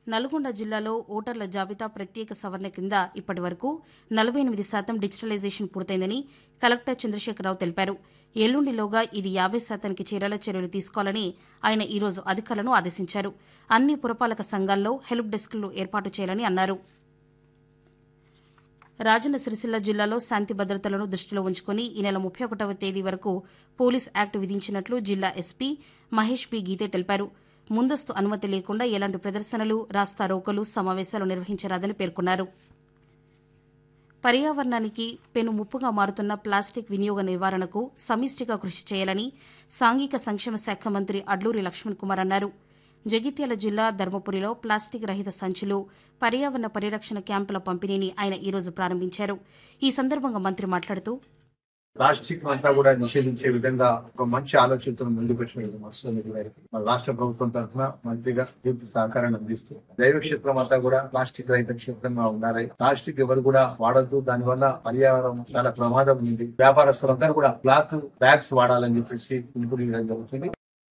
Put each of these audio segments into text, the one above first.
నల్గొండ జిల్లాలో ఓటర్ల జాబితా ప్రత్యేక సవరణ కింద ఇప్పటి వరకు నలభై ఎనిమిది శాతం డిజిటలైజేషన్ పూర్తయిందని కలెక్టర్ చంద్రశేఖరరావు తెలిపారు ఎల్లుండిలోగా ఇది యాభై శాతానికి చేరేలా చర్యలు తీసుకోవాలని ఆయన ఈరోజు అధికారులను ఆదేశించారు అన్ని పురపాలక సంఘాల్లో హెల్ప్ డెస్క్లు ఏర్పాటు చేయాలని అన్నారు రాజన్న సిరిసిల్ల జిల్లాలో శాంతి భద్రతలను దృష్టిలో ఉంచుకుని ఈ నెల ముప్పై ఒకటవ తేదీ వరకు పోలీస్ యాక్ట్ విధించినట్లు జిల్లా ఎస్పీ మహేష్ బి గీతే తెలిపారు ముందస్తు అనుమతి లేకుండా ఎలాంటి ప్రదర్శనలు రాస్తా రోకలు సమావేశాలు నిర్వహించరాదని పేర్కొన్నారు పర్యావరణానికి పెను ముప్పుగా మారుతున్న ప్లాస్టిక్ వినియోగ నివారణకు సమిష్టిగా కృషి చేయాలని సాంఘిక సంక్షేమ శాఖ మంత్రి అడ్లూరి లక్ష్మణ్ కుమార్ అన్నారు జగిత్యాల జిల్లా ధర్మపురిలో ప్లాస్టిక్ రహిత సంచులు పర్యావరణ పరిరక్షణ క్యాంపుల పంపిణీని ఆయన ఈరోజు ప్రారంభించారు ఈ సందర్భంగా మంత్రి మాట్లాడుతూ ప్లాస్టిక్ అంతా కూడా నిషేధించే విధంగా ఒక మంచి ఆలోచనతో ముందు పెట్టిన వస్తుంది మన రాష్ట్ర ప్రభుత్వం తరఫున మంత్రిగా పూర్తి సహకారాన్ని అందిస్తూ దైవ క్షేత్రం అంతా కూడా ప్లాస్టిక్ రహిత క్షేత్రంగా ఉండాలి ప్లాస్టిక్ ఎవరు కూడా వాడద్దు దాని వల్ల పర్యావరణం చాలా ప్రమాదం ఉంది వ్యాపారస్తులందరూ కూడా క్లాత్ బ్యాగ్స్ వాడాలని చెప్పేసి పిలుపునివ్వడం జరుగుతుంది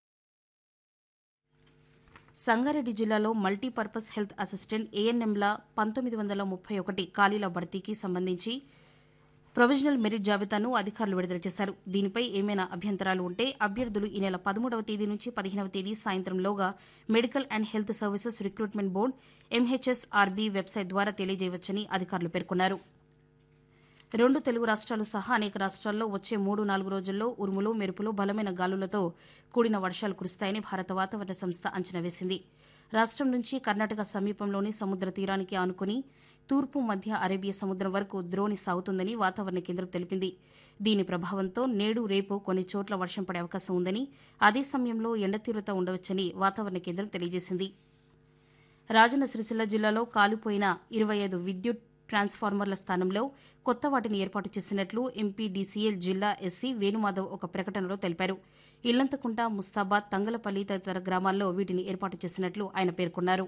సంగారెడ్డి జిల్లాలో మల్టీపర్పస్ హెల్త్ అసిస్టెంట్ ఏఎన్ఎంల పంతొమ్మిది వందల ముప్పై ఒకటి ఖాళీల భర్తీకి సంబంధించి ప్రొవిజనల్ మెరిట్ జాబితాను అధికారులు విడుదల చేశారు దీనిపై ఏమైనా అభ్యంతరాలు ఉంటే అభ్యర్థులు ఈ నెల పదమూడవ తేదీ నుంచి పదిహేనవ తేదీ సాయంత్రంలోగా medical and health services recruitment board MHSRB website ద్వారా తెలియజేయవచ్చని అధికారులు పేర్కొన్నారు రెండు తెలుగు రాష్ట్రాలు సహా అనేక రాష్ట్రాల్లో వచ్చే మూడు నాలుగు రోజుల్లో ఉరుములు మెరుపులు బలమైన గాలులతో కూడిన వర్షాలు కురుస్తాయని భారత వాతావరణ సంస్థ అంచనా వేసింది రాష్టం నుంచి కర్ణాటక సమీపంలోని సముద్ర తీరానికి ఆనుకుని తూర్పు మధ్య అరేబియా సముద్రం వరకు ద్రోణి సాగుతుందని వాతావరణ కేంద్రం తెలిపింది దీని ప్రభావంతో నేడు రేపు కొన్ని చోట్ల వర్షం పడే అవకాశం ఉందని అదే సమయంలో ఎండ తీవ్రత ఉండవచ్చని వాతావరణ కేంద్రం తెలియజేసింది రాజన్న సిరిసిల్ల జిల్లాలో కాలిపోయిన ఇరవై ఐదు విద్యుత్ ట్రాన్స్ఫార్మర్ల స్థానంలో కొత్త వాటిని ఏర్పాటు చేసినట్లు ఎంపీ డీసీఎల్ జిల్లా ఎస్సీ వేణుమాధవ్ ఒక ప్రకటనలో తెలిపారు ఇల్లంతకుంట ముస్తాబాద్ తంగలపల్లి తదితర గ్రామాల్లో వీటిని ఏర్పాటు చేసినట్లు ఆయన పేర్కొన్నారు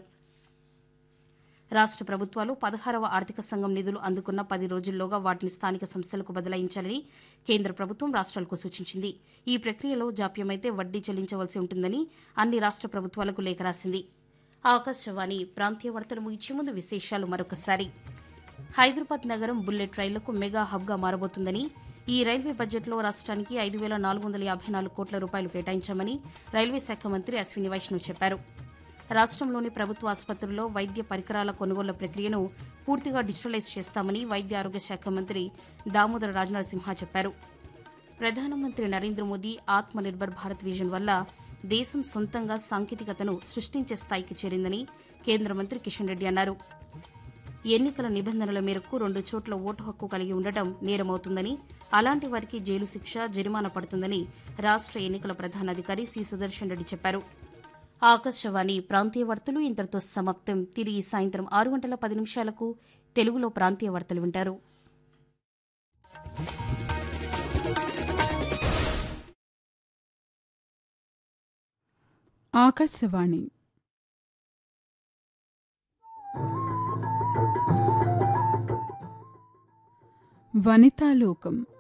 రాష్ట ప్రభుత్వాలు పదహారవ ఆర్థిక సంఘం నిధులు అందుకున్న పది రోజుల్లోగా వాటిని స్థానిక సంస్థలకు బదలాయించాలని కేంద్ర ప్రభుత్వం రాష్ట్రాలకు సూచించింది ఈ ప్రక్రియలో జాప్యమైతే వడ్డీ చెల్లించవలసి ఉంటుందని అన్ని రాష్ట ప్రభుత్వాలకు లేఖ రాసింది ఆకాశవాణి ప్రాంతీయ వార్తలు ముగించే ముందు విశేషాలు మరొకసారి హైదరాబాద్ నగరం బుల్లెట్ రైళ్లకు మెగా హబ్గా మారబోతుందని ఈ రైల్వే బడ్జెట్లో రాష్ట్రానికి ఐదు వేల నాలుగు వందల యాభై నాలుగు కోట్ల రూపాయలు కేటాయించామని రైల్వే శాఖ మంత్రి అశ్విని వైష్ణవ్ చెప్పారు రాష్ట్రంలోని ప్రభుత్వ ఆసుపత్రుల్లో వైద్య పరికరాల కొనుగోళ్ల ప్రక్రియను పూర్తిగా డిజిటలైజ్ చేస్తామని వైద్య ఆరోగ్య శాఖ మంత్రి దామోదర రాజనరసింహ చెప్పారు ప్రధానమంత్రి నరేంద్ర మోదీ ఆత్మ నిర్భర్ భారత్ విజన్ వల్ల దేశం సొంతంగా సాంకేతికతను సృష్టించే స్థాయికి చేరిందని కేంద్ర మంత్రి కిషన్ రెడ్డి అన్నారు ఎన్నికల నిబంధనల మేరకు రెండు చోట్ల ఓటు హక్కు కలిగి ఉండటం నేరమవుతుందని అలాంటి వారికి జైలు శిక్ష జరిమానా పడుతుందని రాష్ట్ర ఎన్నికల ప్రధానాధికారి సి సుదర్శన్ రెడ్డి చెప్పారు ఆకాశవాణి ప్రాంతీయ వార్తలు ఇంతటితో సమాప్తం తిరిగి సాయంత్రం ఆరు గంటల పది నిమిషాలకు తెలుగులో ప్రాంతీయ వార్తలు వింటారు ఆకాశవాణి వనితాలోకం